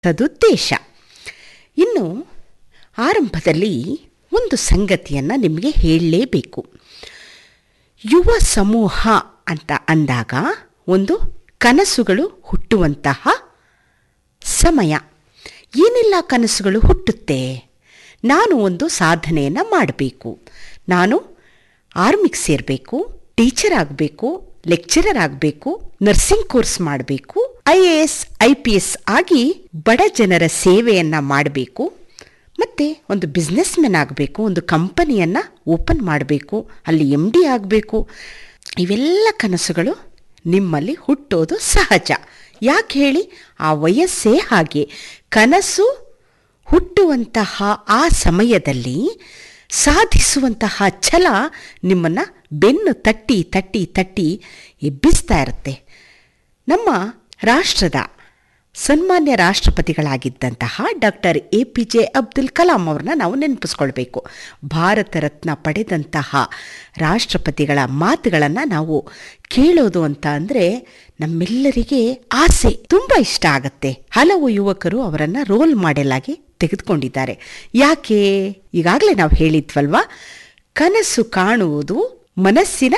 ಸದುದ್ದೇಶ ಇನ್ನು ಆರಂಭದಲ್ಲಿ ಒಂದು ಸಂಗತಿಯನ್ನು ನಿಮಗೆ ಹೇಳಲೇಬೇಕು ಯುವ ಸಮೂಹ ಅಂತ ಅಂದಾಗ ಒಂದು ಕನಸುಗಳು ಹುಟ್ಟುವಂತಹ ಸಮಯ ಏನೆಲ್ಲ ಕನಸುಗಳು ಹುಟ್ಟುತ್ತೆ ನಾನು ಒಂದು ಸಾಧನೆಯನ್ನು ಮಾಡಬೇಕು ನಾನು ಆರ್ಮಿಗೆ ಸೇರಬೇಕು ಟೀಚರ್ ಆಗಬೇಕು ಲೆಕ್ಚರರ್ ಆಗಬೇಕು ನರ್ಸಿಂಗ್ ಕೋರ್ಸ್ ಮಾಡಬೇಕು I A S I P S ಆಗಿ ಬಡ ಜನರ ಸೇವೆಯನ್ನು ಮಾಡಬೇಕು ಮತ್ತು ಒಂದು ಬಿಸ್ನೆಸ್ ಮೆನ್ ಆಗಬೇಕು ಒಂದು ಕಂಪನಿಯನ್ನು ಓಪನ್ ಮಾಡಬೇಕು ಅಲ್ಲಿ ಎಮ್ ಡಿ ಆಗಬೇಕು ಇವೆಲ್ಲ ಕನಸುಗಳು ನಿಮ್ಮಲ್ಲಿ ಹುಟ್ಟೋದು ಸಹಜ ಯಾಕೆ ಹೇಳಿ ಆ ವಯಸ್ಸೇ ಹಾಗೆ ಕನಸು ಹುಟ್ಟುವಂತಹ ಆ ಸಮಯದಲ್ಲಿ ಸಾಧಿಸುವಂತಹ ಛಲ ನಿಮ್ಮನ್ನು ಬೆನ್ನು ತಟ್ಟಿ ತಟ್ಟಿ ತಟ್ಟಿ ಎಬ್ಬಿಸ್ತಾ ಇರುತ್ತೆ ನಮ್ಮ ರಾಷ್ಟ್ರದ ಸನ್ಮಾನ್ಯ ರಾಷ್ಟ್ರಪತಿಗಳಾಗಿದ್ದಂತಹ doctor A P J Abdul Kalam ಅವ್ರನ್ನ ನಾವು ನೆನಪಿಸ್ಕೊಳ್ಬೇಕು ಭಾರತ ರತ್ನ ಪಡೆದಂತಹ ರಾಷ್ಟ್ರಪತಿಗಳ ಮಾತುಗಳನ್ನು ನಾವು ಕೇಳೋದು ಅಂತ ಅಂದರೆ ನಮ್ಮೆಲ್ಲರಿಗೆ ಆಸೆ ತುಂಬ ಇಷ್ಟ ಆಗತ್ತೆ ಹಲವು ಯುವಕರು ಅವರನ್ನು ರೋಲ್ ಮಾಡೆಲ್ ಆಗಿ ತೆಗೆದುಕೊಂಡಿದ್ದಾರೆ ಯಾಕೆ ಈಗಾಗಲೇ ನಾವು ಹೇಳಿದ್ವಲ್ವಾ ಕನಸು ಕಾಣುವುದು ಮನಸ್ಸಿನ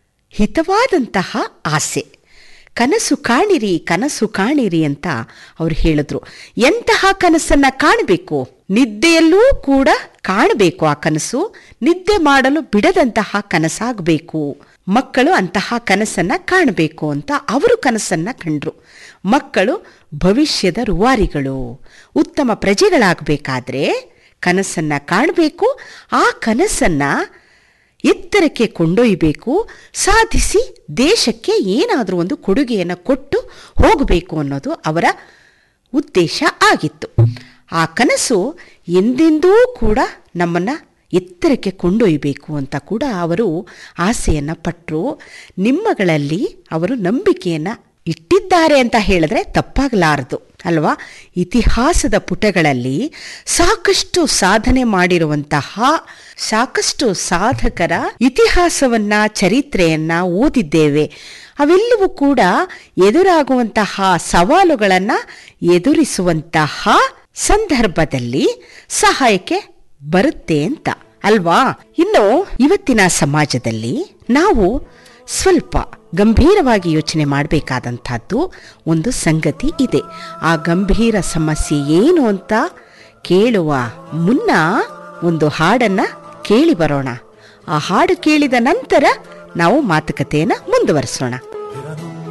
ಹಿತವಾದಂತಹ ಆಸೆ ಕನಸು ಕಾಣಿರಿ ಕನಸು ಕಾಣಿರಿ ಅಂತ ಅವ್ರು ಹೇಳಿದ್ರು ಎಂತಹ ಕನಸನ್ನ ಕಾಣಬೇಕು ನಿದ್ದೆಯಲ್ಲೂ ಕೂಡ ಕಾಣಬೇಕು ಆ ಕನಸು ನಿದ್ದೆ ಮಾಡಲು ಬಿಡದಂತಹ ಕನಸಾಗಬೇಕು ಮಕ್ಕಳು ಅಂತಹ ಕನಸನ್ನ ಕಾಣಬೇಕು ಅಂತ ಅವರು ಕನಸನ್ನ ಕಂಡ್ರು ಮಕ್ಕಳು ಭವಿಷ್ಯದ ರೂವಾರಿಗಳು ಉತ್ತಮ ಪ್ರಜೆಗಳಾಗಬೇಕಾದ್ರೆ ಕನಸನ್ನ ಕಾಣಬೇಕು ಆ ಕನಸನ್ನ ಎತ್ತರಕ್ಕೆ ಕೊಂಡೊಯ್ಯಬೇಕು ಸಾಧಿಸಿ ದೇಶಕ್ಕೆ ಏನಾದರೂ ಒಂದು ಕೊಡುಗೆಯನ್ನು ಕೊಟ್ಟು ಹೋಗಬೇಕು ಅನ್ನೋದು ಅವರ ಉದ್ದೇಶ ಆಗಿತ್ತು ಆ ಕನಸು ಎಂದೆಂದೂ ಕೂಡ ನಮ್ಮನ್ನು ಎತ್ತರಕ್ಕೆ ಕೊಂಡೊಯ್ಯಬೇಕು ಅಂತ ಕೂಡ ಅವರು ಆಸೆಯನ್ನು ಪಟ್ಟರು ನಿಮ್ಮಗಳಲ್ಲಿ ಅವರು ನಂಬಿಕೆಯನ್ನು ಇಟ್ಟಿದ್ದಾರೆ ಅಂತ ಹೇಳಿದ್ರೆ ತಪ್ಪಾಗಲಾರದು ಅಲ್ವಾ ಇತಿಹಾಸದ ಪುಟಗಳಲ್ಲಿ ಸಾಕಷ್ಟು ಸಾಧನೆ ಮಾಡಿರುವಂತಹ ಸಾಕಷ್ಟು ಸಾಧಕರ ಇತಿಹಾಸವನ್ನ ಚರಿತ್ರೆಯನ್ನ ಓದಿದ್ದೇವೆ ಅವೆಲ್ಲವೂ ಕೂಡ ಎದುರಾಗುವಂತಹ ಸವಾಲುಗಳನ್ನ ಎದುರಿಸುವಂತಹ ಸಂದರ್ಭದಲ್ಲಿ ಸಹಾಯಕ್ಕೆ ಬರುತ್ತೆ ಅಂತ ಅಲ್ವಾ ಇನ್ನು ಇವತ್ತಿನ ಸಮಾಜದಲ್ಲಿ ನಾವು ಸ್ವಲ್ಪ ಗಂಭೀರವಾಗಿ ಯೋಚನೆ ಮಾಡಬೇಕಾದಂಥದ್ದು ಒಂದು ಸಂಗತಿ ಇದೆ ಆ ಗಂಭೀರ ಸಮಸ್ಯೆ ಏನು ಅಂತ ಕೇಳುವ ಮುನ್ನ ಒಂದು ಹಾಡನ್ನ ಕೇಳಿ ಬರೋಣ ಆ ಹಾಡು ಕೇಳಿದ ನಂತರ ನಾವು ಮಾತುಕತೆಯನ್ನು ಮುಂದುವರಿಸೋಣ